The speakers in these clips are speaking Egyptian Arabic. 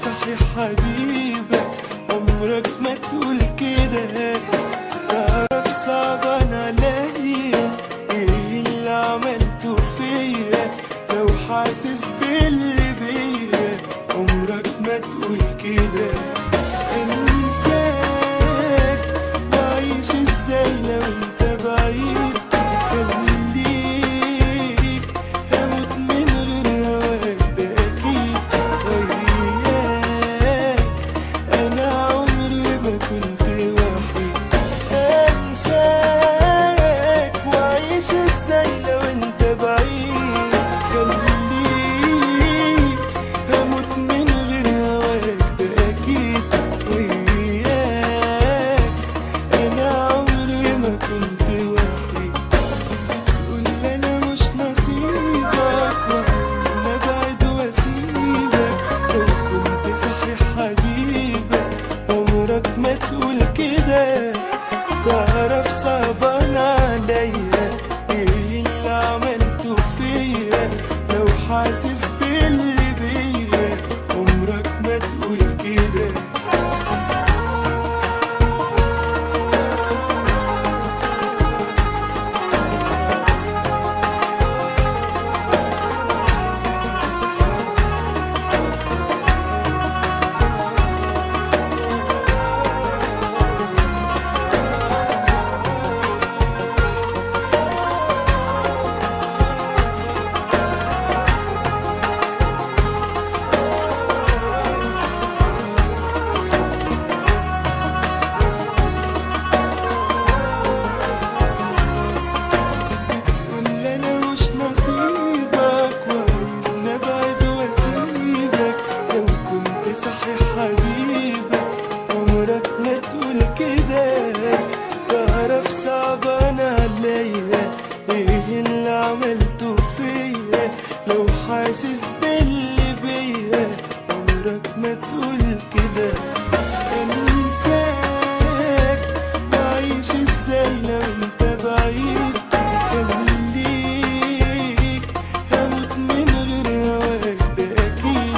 صحيح حبيبك عمرك ما تقول كده تعرف صعبان عليا ايه اللي عملته فيا لو حاسس باللي بيا عمرك ما تقول كده انساك وعيش ازاي لو انت بعيد خليك هموت من غير هواك ده اكيد وياك انا عمري ما كنت وحيد انساك واعيش ازاي لو انت بعيد خليك هموت من غير هواك ده اكيد وياك انا عمري ما كنت وحيد قول انا مش نصيبك وعايز نبعد واسيبك لو كنت صحيح حبيبك عمرك ما تقول كده تعرف صعبان عليا ايه اللي عملته فيا لو حاسس باللي بيا عمرك ما تقول كده قول انا مش نصيبك وعايز نبعد واسيبك لو كنت صحيح حبيبك عمرك ما تقول كده تعرف صعبان عليا ايه اللي عملته فيا لو حاسس باللي بيا عمرك ما تقول كده انساك وعيش ازاي لو انت بعيد خليك هموت من غير هواك ده اكيد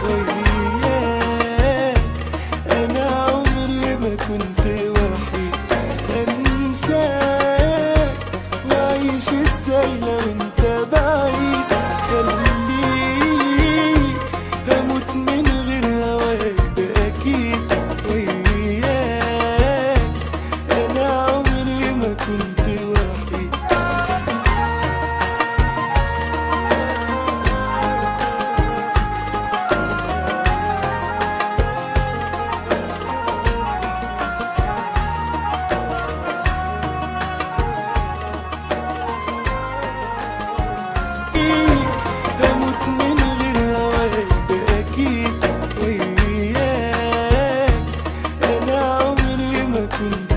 وياك انا عمري ما كنت وحيد انساك واعيش ازاي لو انت بعيد خليك هموت من غير هواك ده اكيد وياك انا عمري ما كنت وحيد هموت من غير هواك ده اكيد وياك انا عمري ما كنت